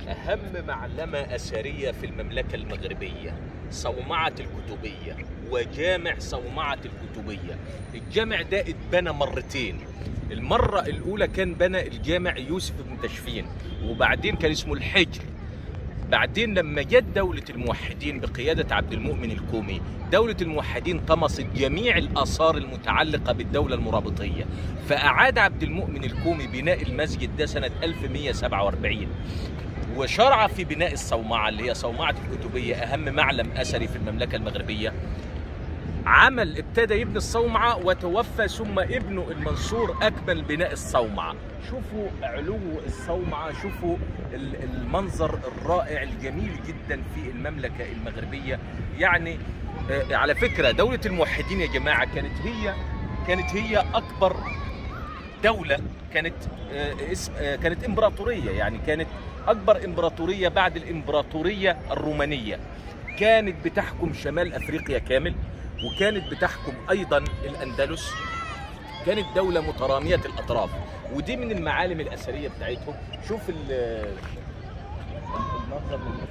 أهم معلمة أثرية في المملكة المغربية صومعة الكتبية وجامع صومعة الكتبية الجامع ده اتبنى مرتين المرة الأولى كان بنى الجامع يوسف بن تشفين وبعدين كان اسمه الحجر بعدين لما جت دولة الموحدين بقيادة عبد المؤمن الكومي دولة الموحدين طمست جميع الآثار المتعلقة بالدولة المرابطية فأعاد عبد المؤمن الكومي بناء المسجد ده سنة 1147 وشرع في بناء الصومعة اللي هي صومعة الكتبية أهم معلم أثري في المملكة المغربية عمل ابتدى يبني الصومعة وتوفى ثم ابنه المنصور أكمل بناء الصومعة شوفوا علو الصومعة شوفوا ال- المنظر الرائع الجميل جدا في المملكة المغربية يعني آه، على فكرة دولة الموحدين يا جماعة كانت هي كانت هي أكبر دولة كانت آه، اسم آه، كانت إمبراطورية يعني كانت أكبر إمبراطورية بعد الإمبراطورية الرومانية كانت بتحكم شمال أفريقيا كامل وكانت بتحكم أيضا الأندلس كانت دولة مترامية الأطراف ودي من المعالم الأثرية بتاعتهم شوف ال- المنظر من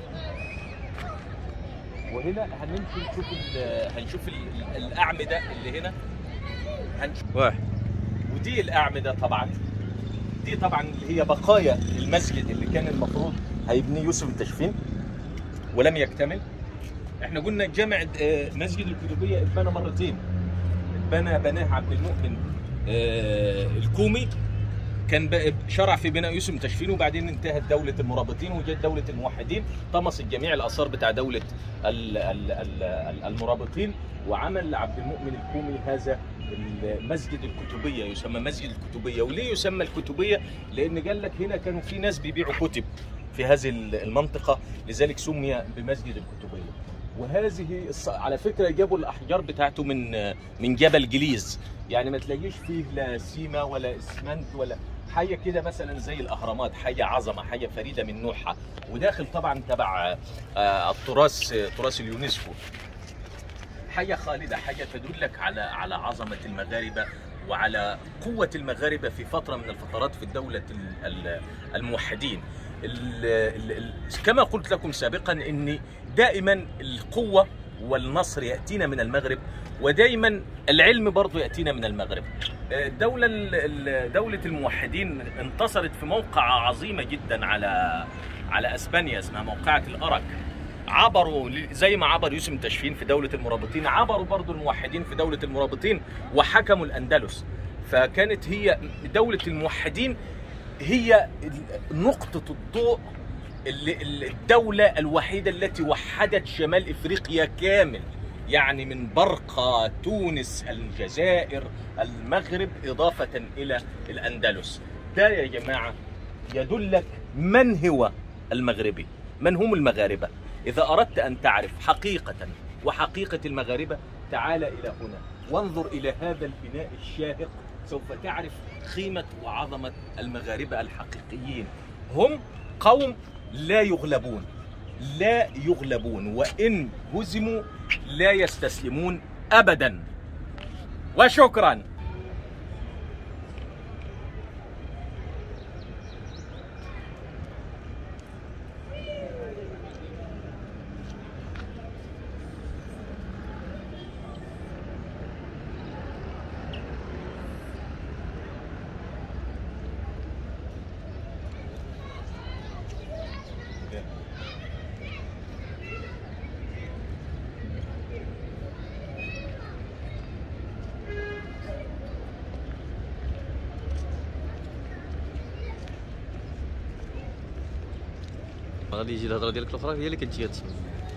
وهنا هنمشي نشوف ال- هنشوف ال- الأعمدة اللي هنا هنشوف واحد ودي الأعمدة طبعا دي طبعا اللي هي بقايا المسجد اللي كان المفروض هيبنيه يوسف التشفين ولم يكتمل احنا قلنا جامع آه، مسجد الكتبية اتبنى مرتين اتبنى بناه عبد المؤمن آه، الكومي كان بقى شرع في بناء يوسف تشفين وبعدين انتهت دولة المرابطين وجت دولة الموحدين طمست جميع الآثار بتاع دولة ال- ال- ال- ال- المرابطين وعمل عبد المؤمن الكومي هذا المسجد الكتبية يسمى مسجد الكتبية وليه يسمى الكتبية لأن قال لك هنا كانوا في ناس بيبيعوا كتب في هذه المنطقة لذلك سمي بمسجد الكتبية وهذه الص- على فكرة جابوا الأحجار بتاعته من من جبل جليز يعني ما تلاقيش فيه لا سيما ولا اسمنت ولا حاجه كده مثلا زي الاهرامات حاجه عظمه حاجه فريده من نوعها وداخل طبعا تبع آه، التراث تراث اليونسكو حاجه خالده حاجه تدلك على على عظمه المغاربه وعلى قوة المغاربة في فترة من الفترات في الدولة ال- ال- الموحدين ال- ال- ال- كما قلت لكم سابقا أن دائما القوة والنصر يأتينا من المغرب ودائما العلم برضو يأتينا من المغرب الدولة ال- ال- دولة الموحدين انتصرت في موقعة عظيمة جدا على على اسبانيا اسمها موقعة الأرك عبروا ل- زي ما عبر يوسف تشفين في دولة المرابطين عبروا برضو الموحدين في دولة المرابطين وحكموا الأندلس فكانت هي دولة الموحدين هي ال- نقطة الضوء اللي- اللي- الدولة الوحيدة التي وحدت شمال إفريقيا كامل يعني من برقة تونس الجزائر المغرب إضافة إلى الأندلس ده يا جماعة يدلك من هو المغربي من هم المغاربة إذا أردت أن تعرف حقيقة وحقيقة المغاربة تعال إلى هنا وانظر إلى هذا البناء الشاهق سوف تعرف قيمة وعظمة المغاربة الحقيقيين هم قوم لا يغلبون لا يغلبون وإن هزموا لا يستسلمون أبدا وشكرا غادي يجي الهضره ديالك الاخرى هي اللي كنتي تسمع